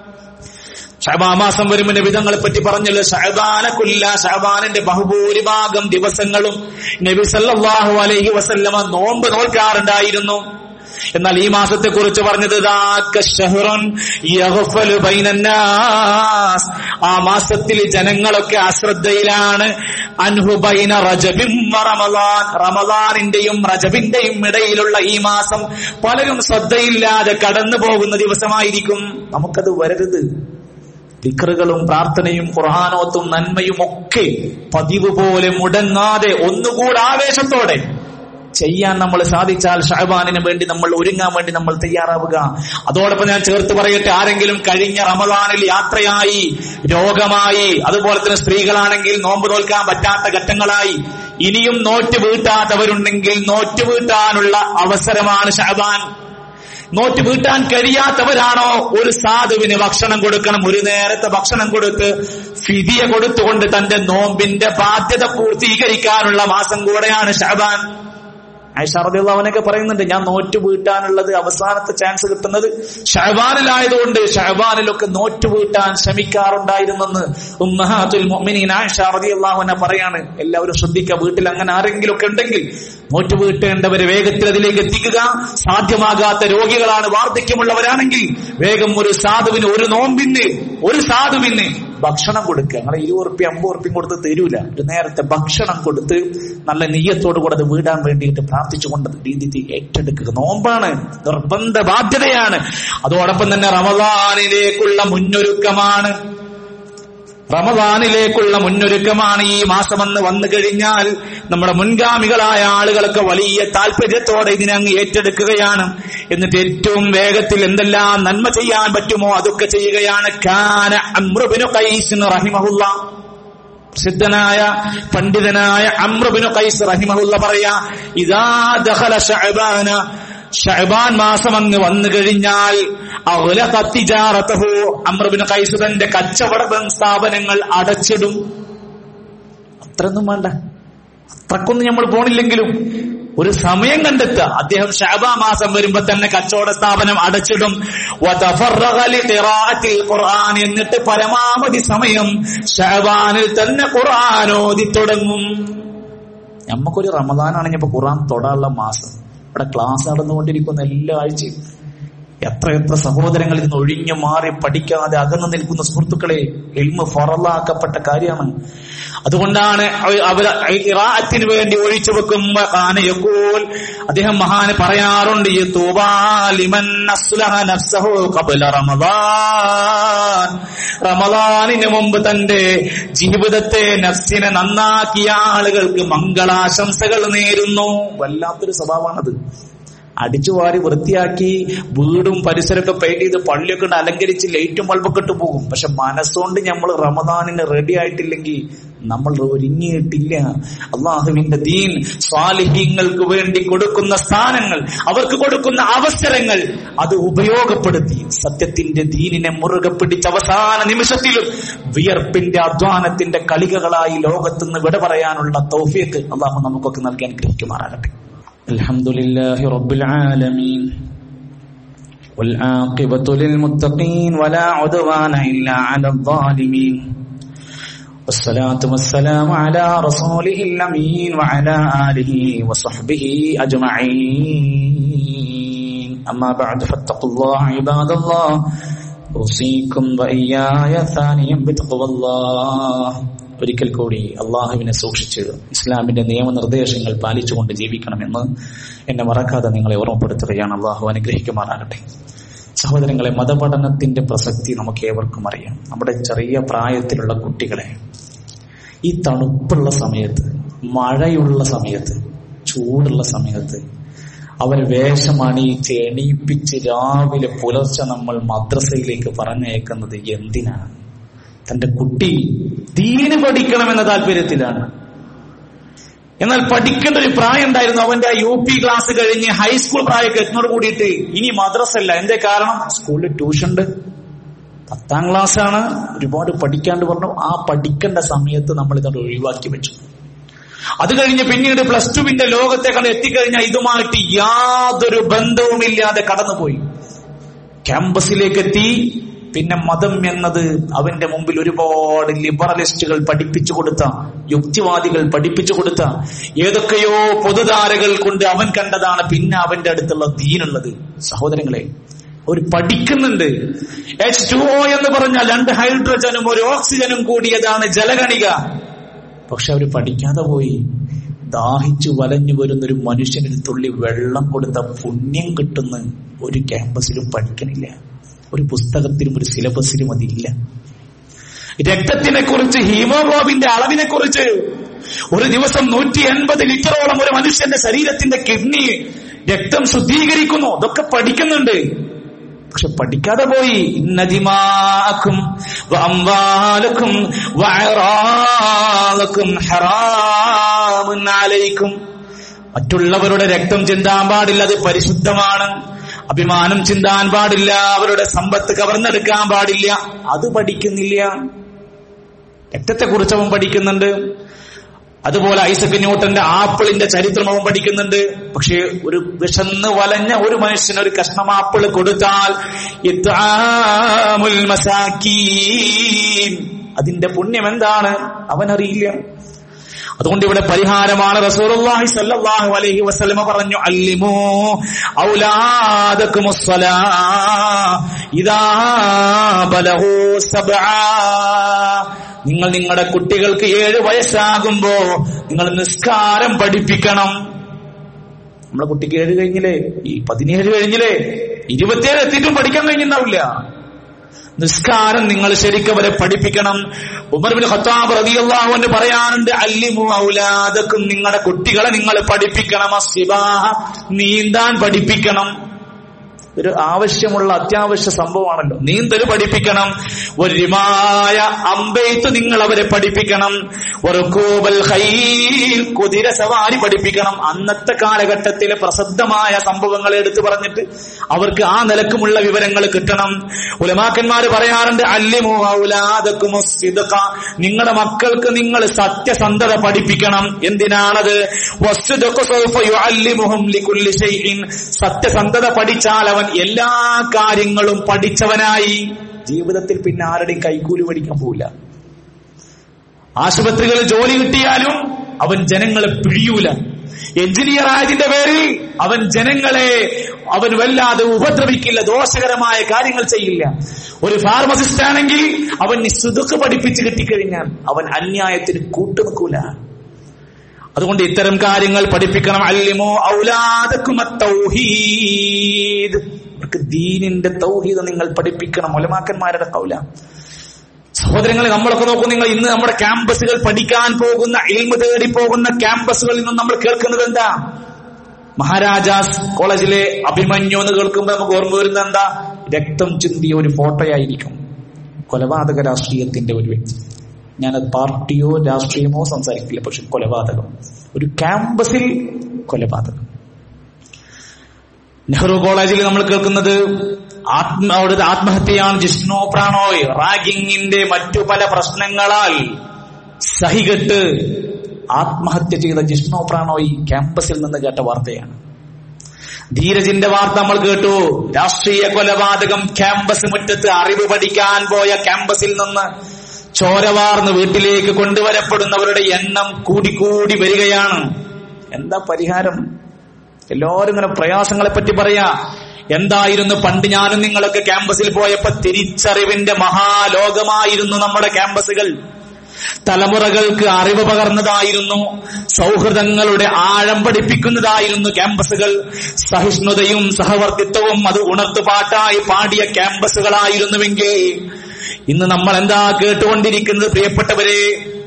A: ഷഹബാമാസം വരുമ്പോൾ നബിതങ്ങളെ പറ്റി പറഞ്ഞല്ലോ ഷഹബാനക്കുല്ല ഷഹബാനിന്റെ ബഹുഭൂരിഭാഗം ദിവസങ്ങളും നബി സല്ലല്ലാഹു അലൈഹി വസല്ലമ നോമ്പ് നോൽക്കാറുണ്ടായിരുന്നു എന്നാൽ ഈ മാസത്തെ കുറിച്ച് പറഞ്ഞത് ദാക ശഹ്റുൻ യഗ്ഫലു ബൈനന്നാസ്. ആ മാസത്തിൽ ജനങ്ങളൊക്കെ അശ്രദ്ധയിലാണ് അൻഹു ബൈന റജബിൻ വ റമളാൻ റമളാനിന്റെയും റജബിന്റെയും ഇടയിലുള്ള ഈ മാസം പലരും ശ്രദ്ധയില്ലാതെ കടന്നു പോകുന്ന ദിവസമായിരിക്കും നമുക്കത് വരരുത് ദിക്റുകളും പ്രാർത്ഥനയും ഖുർആാനോത്തും നന്മയും ഒക്കെ പതിവ് പോലെ മുടങ്ങാതെ ഒന്നുകൂടെ ആവേശത്തോടെ ചെയ്യാൻ നമ്മൾ സാധിച്ചാൽ ഷഹബാനിന് വേണ്ടി നമ്മൾ ഒരുങ്ങാൻ വേണ്ടി നമ്മൾ തയ്യാറാവുക അതോടൊപ്പം ഞാൻ ചേർത്ത് പറയട്ടെ ആരെങ്കിലും കഴിഞ്ഞ റമദാനിൽ യാത്രയായി രോഗമായി അതുപോലെ തന്നെ സ്ത്രീകളാണെങ്കിൽ നോമ്പ് നോൽക്കാൻ പറ്റാത്ത ഘട്ടങ്ങളായി ഇനിയും നോറ്റ് വീട്ടാത്തവരുണ്ടെങ്കിൽ നോറ്റ് വീട്ടാനുള്ള അവസരമാണ് ഷഹബാൻ നോറ്റ് വീട്ടാൻ കഴിയാത്തവരാണോ ഒരു സാധുവിന് ഭക്ഷണം കൊടുക്കണം ഒരു നേരത്തെ ഭക്ഷണം കൊടുത്ത് ഫിദിയ കൊടുത്തുകൊണ്ട് തന്റെ നോമ്പിന്റെ ബാധ്യത പൂർത്തീകരിക്കാനുള്ള മാസം കൂടെയാണ് ഷഹബാൻ അവനൊക്കെ പറയുന്നുണ്ട് ഞാൻ നോറ്റ് വീട്ടാനുള്ളത് അവസാനത്തെ ചാൻസ് കിട്ടുന്നത് ഷഹബാനിലായതുകൊണ്ട് ഷഹബാനിലൊക്കെ നോറ്റ് വീട്ടാൻ ശ്രമിക്കാറുണ്ടായിരുന്നെന്ന് ഉമ്മഹാത്തുൽ മുഅ്മിനീൻ ആയിഷ റളിയല്ലാഹു അൻഹ പറയാണ് എല്ലാവരും ശ്രദ്ധിക്കുക വീട്ടിൽ അങ്ങനെ ആരെങ്കിലും ഒക്കെ ഉണ്ടെങ്കിൽ നോറ്റ് വീട്ടേണ്ടവരെ വേഗത്തിൽ അതിലേക്ക് എത്തിക്കുക സാധ്യമാകാത്ത രോഗികളാണ് വാർദ്ധക്യമുള്ളവരാണെങ്കിൽ വേഗം ഒരു സാധുവിന് ഒരു നോമ്പിന് ഒരു സാധുവിന് ഭക്ഷണം കൊടുക്കുക അങ്ങനെ ഇരുപത് ഉറുപ്പ്യ അമ്പത് ഉറുപ്പ്യം കൊടുത്ത് തരൂല ഒരു നേരത്തെ ഭക്ഷണം കൊടുത്ത് നല്ല നെയ്യത്തോട് കൂടെ അത് വീടാൻ വേണ്ടിയിട്ട് പ്രാർത്ഥിച്ചുകൊണ്ട് രീതി ഏറ്റെടുക്കുക നോമ്പാണ് നിർബന്ധ ബാധ്യതയാണ് അതോടൊപ്പം തന്നെ റമദാനിലേക്കുള്ള മുന്നൊരുക്കമാണ് റമദാനിലേക്കുള്ള മുന്നൊരുക്കമാണ് ഈ മാസമെന്ന് വന്നു കഴിഞ്ഞാൽ നമ്മുടെ മുൻഗാമികളായ ആളുകളൊക്കെ വലിയ താല്പര്യത്തോടെ ഇതിനെ അങ്ങ് ഏറ്റെടുക്കുകയാണ് എന്നിട്ട് ഏറ്റവും വേഗത്തിൽ എന്തെല്ലാം നന്മ ചെയ്യാൻ പറ്റുമോ അതൊക്കെ ചെയ്യുകയാണ് കാന അമ്രുബിനു കൈസിന് റഹിമഹുല്ല പ്രസിദ്ധനായ പണ്ഡിതനായ അമ്രുബിനു കൈസ് റഹിമഹുല്ല പറയാ ഇതാ ദഖല ഷഅബാന ഷഹബാൻ മാസം അങ്ങ് വന്നു കഴിഞ്ഞാൽ അമ്രബിന് കൈസ് തന്റെ കച്ചവട സ്ഥാപനങ്ങൾ അടച്ചിടും അത്രയൊന്നും വേണ്ട അത്രക്കൊന്നും നമ്മൾ പോണില്ലെങ്കിലും ഒരു സമയം കണ്ടെത്തുക അദ്ദേഹം ഷാബാ മാസം വരുമ്പോ തന്നെ കച്ചവട സ്ഥാപനം അടച്ചിടും ഖുർആൻ എന്നിട്ട് പരമാവധി സമയം ഷാബാനിൽ തന്നെ ഖുർആൻ ഓതി തുടങ്ങും നമുക്കൊരു റമദാനാണെങ്കിൽ ഇപ്പൊ ഖുർആൻ തൊടാനുള്ള മാസം ഇവിടെ ക്ലാസ് നടന്നുകൊണ്ടിരിക്കുന്ന എല്ലാ ആഴ്ചയും എത്ര എത്ര സഹോദരങ്ങൾ ഇന്ന് ഒഴിഞ്ഞു മാറി പഠിക്കാതെ അകന്നു നിൽക്കുന്ന സുഹൃത്തുക്കളെ എൽമ ഫറലാക്കപ്പെട്ട കാര്യമാണ് അതുകൊണ്ടാണ് അവർ ഇറാത്തിന് വേണ്ടി ഒഴിച്ചു വെക്കുമ്പോ കാനയക്കൂൽ അദ്ദേഹം മഹാന് പറയാറുണ്ട് ഈ തൂബാലിമൻ റമദാൻ റമദാനിന് മുമ്പ് തന്റെ ജീവിതത്തെ നഫ്സിനെ നന്നാക്കിയ ആളുകൾക്ക് മംഗളാശംസകൾ നേരുന്നു വല്ലാത്തൊരു സ്വഭാവമാണത് അടിച്ചുവാരി വൃത്തിയാക്കി വീടും പരിസരമൊക്കെ പെയിന്റ് ചെയ്ത് പള്ളിയൊക്കെ ഉണ്ട് അലങ്കരിച്ച് ലൈറ്റും ബൾബൊക്കെ ഇട്ട് പോകും പക്ഷെ മനസ്സുകൊണ്ട് നമ്മൾ റമദാനിന് റെഡി ആയിട്ടില്ലെങ്കിൽ നമ്മൾ ഒരുങ്ങിയിട്ടില്ല അള്ളാഹുവിന്റെ ദീൻ സ്വാലിഹ്യങ്ങൾക്ക് വേണ്ടി കൊടുക്കുന്ന സ്ഥാനങ്ങൾ അവർക്ക് കൊടുക്കുന്ന അവസരങ്ങൾ അത് ഉപയോഗപ്പെടുത്തി സത്യത്തിന്റെ ദീനിനെ മുറുകെ പിടിച്ച അവസാന നിമിഷത്തിലും വിയർപ്പിന്റെ അധ്വാനത്തിന്റെ കളികകളായി ലോകത്തുനിന്ന് വിട പറയാനുള്ള തൗഫിയക്ക് അള്ളാഹു നമുക്കൊക്കെ നൽകാൻ ഗ്രഹിക്കുമാറാകട്ടെ الحمد لله رب العالمين والعاقبة للمتقين ولا عدوان إلا على الظالمين والصلاة والسلام على رسوله الأمين وعلى آله وصحبه أجمعين أما بعد فاتقوا الله عباد الله أوصيكم وإياي ثانيا بتقوى الله ഒരിക്കൽ കൂടി അള്ളാഹുവിനെ സൂക്ഷിച്ച് ഇസ്ലാമിന്റെ നിയമനിർദ്ദേശങ്ങൾ പാലിച്ചുകൊണ്ട് ജീവിക്കണമെന്ന് എന്നെ മറക്കാതെ നിങ്ങളെ ഓർമ്മപ്പെടുത്തുകയാണ് അള്ളാഹു അനുഗ്രഹിക്കുമാറാകട്ടെ സഹോദരങ്ങളെ മതപഠനത്തിന്റെ പ്രസക്തി നമുക്ക് ഏവർക്കും അറിയാം നമ്മുടെ ചെറിയ പ്രായത്തിലുള്ള കുട്ടികളെ ഈ തണുപ്പുള്ള സമയത്ത് മഴയുള്ള സമയത്ത് ചൂടുള്ള സമയത്ത് അവർ വേഷമണിയിച്ച് എണീപ്പിച്ച് രാവിലെ പുലർച്ചെ നമ്മൾ മദ്രസയിലേക്ക് പറഞ്ഞയക്കുന്നത് എന്തിനാണ് തന്റെ കുട്ടി ദീന് പഠിക്കണമെന്ന താല്പര്യത്തിലാണ് എന്നാൽ പഠിക്കേണ്ട ഒരു പ്രായം ഉണ്ടായിരുന്നു അവന്റെ ആ യു പി ക്ലാസ് കഴിഞ്ഞ് ഹൈസ്കൂൾ പ്രായമൊക്കെ എത്തുന്നോട് കൂടിയിട്ട് ഇനി മദ്രസ അല്ല എന്തേ കാരണം സ്കൂളിൽ ട്യൂഷൻ ഉണ്ട് പത്താം ക്ലാസ് ആണ് ഒരുപാട് പഠിക്കാണ്ട് പറഞ്ഞു ആ പഠിക്കേണ്ട സമയത്ത് നമ്മൾ ഇതോട് ഒഴിവാക്കി വെച്ചു അത് കഴിഞ്ഞ് പിന്നീട് പ്ലസ് ടുവിന്റെ ലോകത്തേക്കാണ് എത്തിക്കഴിഞ്ഞാൽ ഇതുമായിട്ട് യാതൊരു ബന്ധവുമില്ലാതെ കടന്നുപോയി ക്യാമ്പസിലേക്ക് എത്തി പിന്നെ മതം എന്നത് അവന്റെ മുമ്പിൽ ഒരുപാട് ലിബറലിസ്റ്റുകൾ പഠിപ്പിച്ചു കൊടുത്ത യുക്തിവാദികൾ പഠിപ്പിച്ചു കൊടുത്ത ഏതൊക്കെയോ പൊതുധാരകൾ കൊണ്ട് അവൻ കണ്ടതാണ് പിന്നെ അവന്റെ അടുത്തുള്ള ദീനുള്ളത് സഹോദരങ്ങളെ ഒരു പഠിക്കുന്നുണ്ട് എച്ച് ടു ഒ എന്ന് പറഞ്ഞാൽ രണ്ട് ഹൈഡ്രജനും ഒരു ഓക്സിജനും കൂടിയതാണ് ജലഗണിക പക്ഷെ അവർ പഠിക്കാതെ പോയി ദാഹിച്ചു വലഞ്ഞു വരുന്ന ഒരു മനുഷ്യനിൽ തുള്ളി വെള്ളം കൊടുത്ത പുണ്യം കിട്ടുന്ന ഒരു ക്യാമ്പസിലും പഠിക്കണില്ല ഒരു പുസ്തകത്തിലും ഒരു സിലബസിലും അതില്ല രക്തത്തിനെ കുറിച്ച് ഹീമോഗ്ലോബിന്റെ അളവിനെ കുറിച്ച് ഒരു ദിവസം നൂറ്റി എൺപത് ലിറ്ററോളം ഒരു മനുഷ്യന്റെ ശരീരത്തിന്റെ കിഡ്നി രക്തം ശുദ്ധീകരിക്കുന്നു അതൊക്കെ പഠിക്കുന്നുണ്ട് പക്ഷെ പഠിക്കാതെ പോയി നദിമാക്കും അംവാലക്കും വഅറാലക്കും ഹറാമുൻ അലൈക്കും മറ്റുള്ളവരുടെ രക്തം ചിന്താൻ പാടില്ല അത് പരിശുദ്ധമാണ് അഭിമാനം ചിന്താൻ പാടില്ല അവരുടെ സമ്പത്ത് കവർന്നെടുക്കാൻ പാടില്ല അത് പഠിക്കുന്നില്ല രക്തത്തെ കുറിച്ച് അവൻ പഠിക്കുന്നുണ്ട് അതുപോലെ ഐസക് ന്യൂട്ടന്റെ ആപ്പിളിന്റെ ചരിത്രം അവൻ പഠിക്കുന്നുണ്ട് പക്ഷെ ഒരു വിശന്ന് വലഞ്ഞ ഒരു മനുഷ്യന് ഒരു കഷ്ണം ആപ്പിൾ കൊടുത്താൽ ഇത്ആമുൽ മസാക്കീൻ അതിന്റെ പുണ്യം എന്താണ് അവനറിയില്ല അതുകൊണ്ട് ഇവിടെ പരിഹാരമാണ് റസൂലുള്ളാഹി സ്വല്ലല്ലാഹു അലൈഹി വസല്ലമ പറഞ്ഞു അല്ലിമു ഔലാദകും الصലാ ഇദാ ബലഹു സബ്ആ നിങ്ങൾ നിങ്ങളുടെ കുട്ടികൾക്ക് ഏഴ് വയസ്സാകുമ്പോ നിങ്ങൾ നിസ്കാരം പഠിപ്പിക്കണം നമ്മളെ കുട്ടിക്ക് ഏഴ് കഴിഞ്ഞില്ലേ ഈ പതിനേഴ് കഴിഞ്ഞില്ലേ ഇരുപത്തിയേഴ് എത്തിയിട്ടും പഠിക്കാൻ കഴിഞ്ഞിട്ടുണ്ടാവില്ല നിസ്കാരം നിങ്ങൾ ശരിക്കും അവരെ പഠിപ്പിക്കണം ഉമർബിൻ ഖത്താബ് റളിയല്ലാഹു അൻഹു പറയാനുണ്ട് അല്ലിമു ഔലാദക്കും നിങ്ങളുടെ കുട്ടികളെ നിങ്ങൾ പഠിപ്പിക്കണം അസ്സിബാഹ നീന്താൻ പഠിപ്പിക്കണം ഒരു ആവശ്യമുള്ള അത്യാവശ്യ സംഭവമാണല്ലോ നീന്തൽ പഠിപ്പിക്കണം ഒരുമായ അമ്പെയ്ത്ത് നിങ്ങൾ അവരെ പഠിപ്പിക്കണം ഒരു കൂബൽ ഹൈൽ കുതിര സവാരി പഠിപ്പിക്കണം അന്നത്തെ കാലഘട്ടത്തിലെ പ്രസിദ്ധമായ സംഭവങ്ങൾ എടുത്തു പറഞ്ഞിട്ട് അവർക്ക് ആ നിലക്കുമുള്ള വിവരങ്ങൾ കിട്ടണം ഉലമാക്കന്മാര് പറയാറുണ്ട് അല്ലിമു ഔലാദക്കുമു സിദ്ഖ. നിങ്ങളുടെ മക്കൾക്ക് നിങ്ങൾ സത്യസന്ധത പഠിപ്പിക്കണം എന്തിനാണത് വസ്തുതക്കു സൗഫ യുഅല്ലിമുഹും ലികുല്ലി ശൈഇൻ. സത്യസന്ധത പഠിച്ചാൽ അവൻ എല്ലാ കാര്യങ്ങളും പഠിച്ചവനായി ജീവിതത്തിൽ പിന്നെ ആരുടെയും കൈക്കൂലി പഠിക്കാൻ പോവില്ല ആശുപത്രികളിൽ ജോലി കിട്ടിയാലും അവൻ ജനങ്ങളെ പിഴിയൂല എഞ്ചിനീയർ ആയതിന്റെ പേരിൽ അവൻ ജനങ്ങളെ അവൻ വല്ലാതെ ഉപദ്രവിക്കില്ല ദോഷകരമായ കാര്യങ്ങൾ ചെയ്യില്ല ഒരു ഫാർമസിസ്റ്റ് ആണെങ്കിൽ അവൻ സുതുക്ക് പഠിപ്പിച്ച് കിട്ടിക്കഴിഞ്ഞാൽ അവൻ അന്യായത്തിന് കൂട്ടുനിൽക്കൂല അതുകൊണ്ട് ഇത്തരം കാര്യങ്ങൾ പഠിപ്പിക്കണം അല്ലിമോ ഔലാദക്കുമ തൗഹീദ് അവർക്ക് ദീനിന്റെ തൗഹീദ് നിങ്ങൾ പഠിപ്പിക്കണം ഒലമാക്കന്മാരുടെ കൗല സഹോദരങ്ങളെ നമ്മളൊക്കെ നോക്കൂ നിങ്ങൾ ഇന്ന് നമ്മുടെ ക്യാമ്പസുകൾ പഠിക്കാൻ പോകുന്ന ഇൽമ തേടി പോകുന്ന ക്യാമ്പസുകളിൽ നിന്ന് നമ്മൾ കേൾക്കുന്നത് എന്താ മഹാരാജാസ് കോളേജിലെ അഭിമന്യു എന്ന് കേൾക്കുമ്പോൾ നമുക്ക് ഓർമ്മ വരുന്നത് എന്താ രക്തം ചിന്തിയ ഒരു ഫോട്ടോയായിരിക്കും കൊലപാതക രാഷ്ട്രീയത്തിന്റെ ഒരു വ്യക്തി ഞാനത് പാർട്ടിയോ രാഷ്ട്രീയമോ സംസാരിക്കില്ല പക്ഷെ കൊലപാതകം ഒരു ക്യാമ്പസിൽ കൊലപാതകം നെഹ്റു കോളേജിൽ നമ്മൾ കേൾക്കുന്നത് ആത്മ അവിടുത്തെ ആത്മഹത്യയാണ് ജിഷ്ണു പ്രാണോയ് റാഗിങ്ങിന്റെ മറ്റു പല പ്രശ്നങ്ങളാൽ സഹികെട്ട് ആത്മഹത്യ ചെയ്ത ജിഷ്ണു പ്രാണോയ് ക്യാമ്പസിൽ നിന്ന് കേട്ട വാർത്തയാണ് ധീരജിന്റെ വാർത്ത നമ്മൾ കേട്ടു രാഷ്ട്രീയ കൊലപാതകം ക്യാമ്പസ് മുറ്റത്ത് അറിവ് പഠിക്കാൻ പോയ ക്യാമ്പസിൽ നിന്ന് ചോരവാർന്ന് വീട്ടിലേക്ക് കൊണ്ടുവരപ്പെടുന്നവരുടെ എണ്ണം കൂടിക്കൂടി വരികയാണ് എന്താ പരിഹാരം എല്ലാവരും ഇങ്ങനെ പ്രയാസങ്ങളെ പറ്റി പറയാ എന്തായിരുന്നു പണ്ട് ഞാനും നിങ്ങളൊക്കെ ക്യാമ്പസിൽ പോയപ്പോ തിരിച്ചറിവിന്റെ മഹാലോകമായിരുന്നു നമ്മുടെ ക്യാമ്പസുകൾ തലമുറകൾക്ക് അറിവ് പകർന്നതായിരുന്നു സൗഹൃദങ്ങളുടെ ആഴം പഠിപ്പിക്കുന്നതായിരുന്നു ക്യാമ്പസുകൾ സഹിഷ്ണുതയും സഹവർത്തിത്വവും അത് ഉണർത്തുപാട്ടായി പാടിയ ക്യാമ്പസുകളായിരുന്നുവെങ്കിൽ ഇന്ന് നമ്മൾ എന്താ കേട്ടുകൊണ്ടിരിക്കുന്നത് പ്രിയപ്പെട്ടവരെ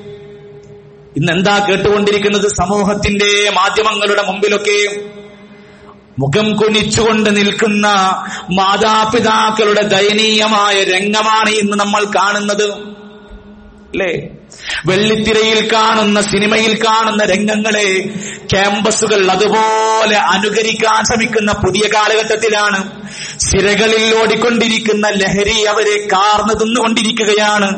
A: ഇന്ന് എന്താ കേട്ടുകൊണ്ടിരിക്കുന്നത് സമൂഹത്തിന്റെ മാധ്യമങ്ങളുടെ മുമ്പിലൊക്കെ മുഖം കുനിച്ചുകൊണ്ട് നിൽക്കുന്ന മാതാപിതാക്കളുടെ ദയനീയമായ രംഗമാണ് ഇന്ന് നമ്മൾ കാണുന്നത് അല്ലേ വെള്ളിത്തിരയിൽ കാണുന്ന സിനിമയിൽ കാണുന്ന രംഗങ്ങളെ ക്യാമ്പസുകൾ അതുപോലെ അനുകരിക്കാൻ ശ്രമിക്കുന്ന പുതിയ കാലഘട്ടത്തിലാണ് സിരകളിൽ ഓടിക്കൊണ്ടിരിക്കുന്ന ലഹരി അവരെ കാർന്നു തിന്നുകൊണ്ടിരിക്കുകയാണ്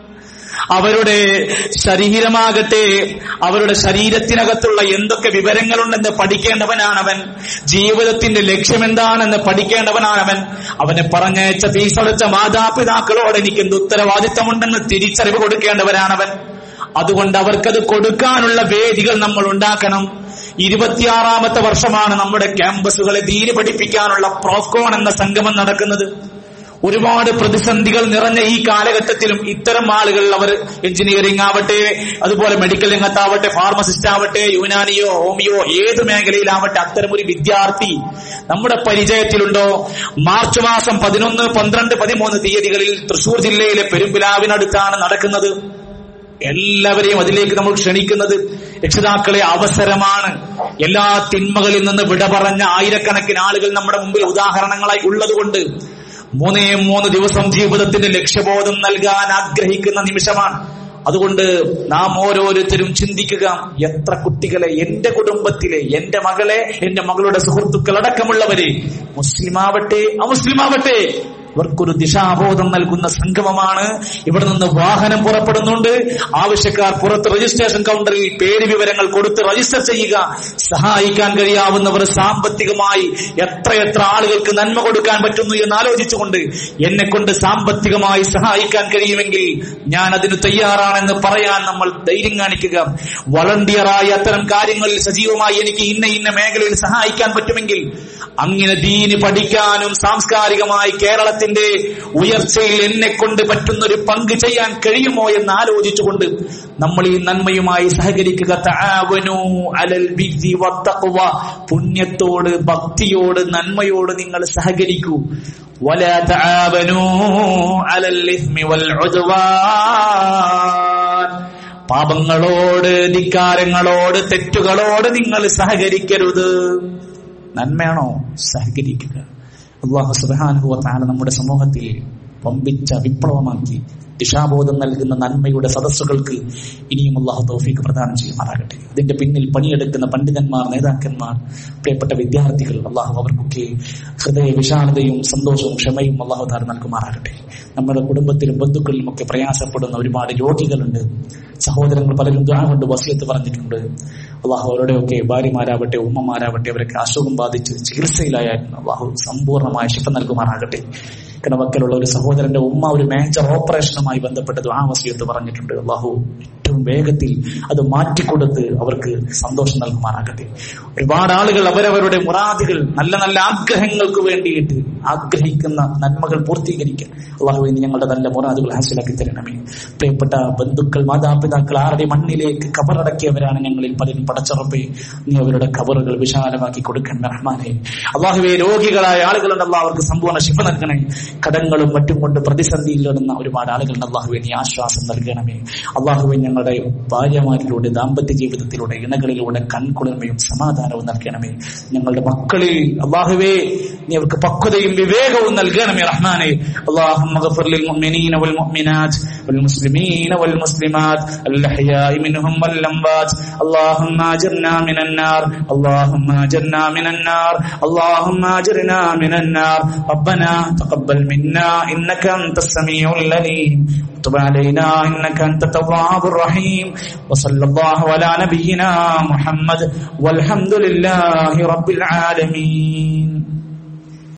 A: അവരുടെ ശരീരമാകട്ടെ അവരുടെ ശരീരത്തിനകത്തുള്ള എന്തൊക്കെ വിവരങ്ങളുണ്ടെന്ന് പഠിക്കേണ്ടവനാണവൻ ജീവിതത്തിന്റെ ലക്ഷ്യം എന്താണെന്ന് പഠിക്കേണ്ടവനാണവൻ അവനെ പറഞ്ഞയച്ച ഫീസടച്ച മാതാപിതാക്കളോട് എനിക്ക് എന്ത് ഉത്തരവാദിത്തമുണ്ടെന്ന് തിരിച്ചറിവ് കൊടുക്കേണ്ടവനാണവൻ അതുകൊണ്ട് അവർക്കത് കൊടുക്കാനുള്ള വേദികൾ നമ്മൾ ഉണ്ടാക്കണം ഇരുപത്തിയാറാമത്തെ വർഷമാണ് നമ്മുടെ ക്യാമ്പസുകളെ ദീന് പഠിപ്പിക്കാനുള്ള പ്രോഫ്കോൺ എന്ന സംഗമം നടക്കുന്നത് ഒരുപാട് പ്രതിസന്ധികൾ നിറഞ്ഞ ഈ കാലഘട്ടത്തിലും ഇത്തരം ആളുകൾ അവർ എഞ്ചിനീയറിംഗ് ആവട്ടെ അതുപോലെ മെഡിക്കൽ രംഗത്താവട്ടെ ഫാർമസിസ്റ്റ് ആവട്ടെ യുനാനിയോ ഹോമിയോ ഏത് മേഖലയിലാവട്ടെ അത്തരം ഒരു വിദ്യാർത്ഥി നമ്മുടെ പരിചയത്തിലുണ്ടോ മാർച്ച് മാസം പതിനൊന്ന് പന്ത്രണ്ട് പതിമൂന്ന് തീയതികളിൽ തൃശൂർ ജില്ലയിലെ പെരുമ്പിലാവിനടുത്താണ് നടക്കുന്നത് എല്ലാവരെയും അതിലേക്ക് നമ്മൾ ക്ഷണിക്കുന്നത് രക്ഷിതാക്കളെ അവസരമാണ് എല്ലാ തിന്മകളിൽ നിന്ന് വിട പറഞ്ഞ ആയിരക്കണക്കിന് ആളുകൾ നമ്മുടെ മുമ്പിൽ ഉദാഹരണങ്ങളായി ഉള്ളതുകൊണ്ട് മൂന്നേ മൂന്ന് ദിവസം ജീവിതത്തിന്റെ ലക്ഷ്യബോധം നൽകാൻ ആഗ്രഹിക്കുന്ന നിമിഷമാണ് അതുകൊണ്ട് നാം ഓരോരുത്തരും ചിന്തിക്കുക എത്ര കുട്ടികളെ എന്റെ കുടുംബത്തിലെ എന്റെ മകളെ എന്റെ മകളുടെ സുഹൃത്തുക്കൾ അടക്കമുള്ളവരെ മുസ്ലിമാവട്ടെ അമുസ്ലിമാവട്ടെ ഇവർക്കൊരു ദിശാബോധം നൽകുന്ന സംഗമമാണ് ഇവിടെ നിന്ന് വാഹനം പുറപ്പെടുന്നുണ്ട് ആവശ്യക്കാർ പുറത്ത് രജിസ്ട്രേഷൻ കൗണ്ടറിൽ പേര് വിവരങ്ങൾ കൊടുത്ത് രജിസ്റ്റർ ചെയ്യുക സഹായിക്കാൻ കഴിയാവുന്നവർ സാമ്പത്തികമായി എത്രയെത്ര ആളുകൾക്ക് നന്മ കൊടുക്കാൻ പറ്റുന്നു എന്ന് ആലോചിച്ചുകൊണ്ട് എന്നെ കൊണ്ട് സാമ്പത്തികമായി സഹായിക്കാൻ കഴിയുമെങ്കിൽ ഞാൻ അതിന് തയ്യാറാണെന്ന് പറയാൻ നമ്മൾ ധൈര്യം കാണിക്കുക വളണ്ടിയറായി അത്തരം കാര്യങ്ങളിൽ സജീവമായി എനിക്ക് ഇന്ന ഇന്ന മേഖലയിൽ സഹായിക്കാൻ പറ്റുമെങ്കിൽ അങ്ങനെ ദീന് പഠിക്കാനും സാംസ്കാരികമായി കേരളത്തിന്റെ ഉയർച്ചയിൽ എന്നെ കൊണ്ട് പറ്റുന്ന ഒരു പങ്ക് ചെയ്യാൻ കഴിയുമോ എന്ന് ആലോചിച്ചുകൊണ്ട് നമ്മൾ ഈ നന്മയുമായി സഹകരിക്കുക തആവനു അലൽ ബിർരി വത്തഖ്വ പുണ്യത്തോട് ഭക്തിയോട് നന്മയോട് നിങ്ങൾ സഹകരിക്കൂ വല തആവനു അലൽ ഇസ്മി വൽ ഉദ്വാൻ പാപങ്ങളോട് ധിക്കാരങ്ങളോട് തെറ്റുകളോട് നിങ്ങൾ സഹകരിക്കരുത് നന്മയാണോ സഹകരിക്കുക അള്ളാഹു സുബാനുഭവ താല നമ്മുടെ സമൂഹത്തിൽ പമ്പിച്ച വിപ്ലവമാക്കി ദിശാബോധം നൽകുന്ന നന്മയുടെ സദസ്സുകൾക്ക് ഇനിയും അള്ളാഹു തൗഫീഖ് പ്രദാനം ചെയ്യുമാറാകട്ടെ ഇതിന്റെ പിന്നിൽ പണിയെടുക്കുന്ന പണ്ഡിതന്മാർ നേതാക്കന്മാർ പ്രിയപ്പെട്ട വിദ്യാർത്ഥികൾ അള്ളാഹു അവർക്കൊക്കെ ഹൃദയ വിശാലതയും സന്തോഷവും ക്ഷമയും അള്ളാഹു താര നൽകുമാറാകട്ടെ നമ്മുടെ കുടുംബത്തിലും ബന്ധുക്കളിലും ഒക്കെ പ്രയാസപ്പെടുന്ന ഒരുപാട് രോഗികളുണ്ട് സഹോദരങ്ങൾ പലരും ദ്വാ കൊണ്ട് വസിയത്ത് പറഞ്ഞിട്ടുണ്ട് അള്ളാഹു അവരുടെയൊക്കെ ഭാര്യമാരാവട്ടെ ഉമ്മമാരാവട്ടെ അവരൊക്കെ അസുഖം ബാധിച്ച് ചികിത്സയിലായിരുന്നു അള്ളാഹു സമ്പൂർണ്ണമായ ശിഫ നൽകുമാറാകട്ടെ കിണവക്കലുള്ള ഒരു സഹോദരന്റെ ഉമ്മ ഒരു മേജർ ഓപ്പറേഷനുമായി ബന്ധപ്പെട്ട ദ്വാവസിയത്ത് പറഞ്ഞിട്ടുണ്ട് അള്ളാഹു ഏറ്റവും വേഗത്തിൽ അത് മാറ്റിക്കൊടുത്ത് അവർക്ക് സന്തോഷം നൽകുമാറാകട്ടെ ഒരുപാട് ആളുകൾ അവരവരുടെ മുറാദികൾ നല്ല നല്ല ആഗ്രഹങ്ങൾക്ക് വേണ്ടിയിട്ട് ആഗ്രഹിക്കുന്ന നന്മകൾ പൂർത്തീകരിക്കാൻ അള്ളാഹു ഇനി ഞങ്ങളുടെ നല്ല മുറാദുകൾ ഹാസിലാക്കി തരണമേ പ്രിയപ്പെട്ട ബന്ധുക്കൾ മാതാപിതാക്കൾ ആരുടെ മണ്ണിലേക്ക് കബറടക്കിയവരാണ് ഞങ്ങളിൽ പലരും പടച്ചുറപ്പേ നീ അവരുടെ കബറുകൾ വിശാലമാക്കി കൊടുക്കണ്ട റഹ്മാനെ അള്ളാഹുവെ രോഗികളായ ആളുകളുണ്ടല്ലോ അവർക്ക് സമ്പൂർണ്ണ ശിഫ നൽകണേ കടങ്ങളും മറ്റും കൊണ്ട് പ്രതിസന്ധിയിലിടുന്ന ഒരുപാട് ആളുകളുണ്ട് അള്ളാഹുവെ നീ ആശ്വാസം നൽകണമേ അള്ളാഹുവെ ഞങ്ങളുടെ ഭാര്യമാരിലൂടെ ദാമ്പത്യ ജീവിതത്തിലൂടെ ഇണകളിലൂടെ കൺകുളിർമയും സമാധാനവും നൽകണമേ ഞങ്ങളുടെ മക്കളിൽ അള്ളാഹുവേ നീ അവർക്ക് പക്വതയും വിവേകവും നൽകണമേ റഹ്മാനെ اللهم اغفر للمؤمنين والمؤمنات والمسلمين والمسلمات الأحياء منهم والأموات اللهم أجرنا من النار اللهم أجرنا من النار اللهم أجرنا من النار ربنا تقبل منا إنك أنت السميع العليم تب علينا إنك أنت التواب الرحيم وصلى الله على نبينا محمد والحمد لله رب العالمين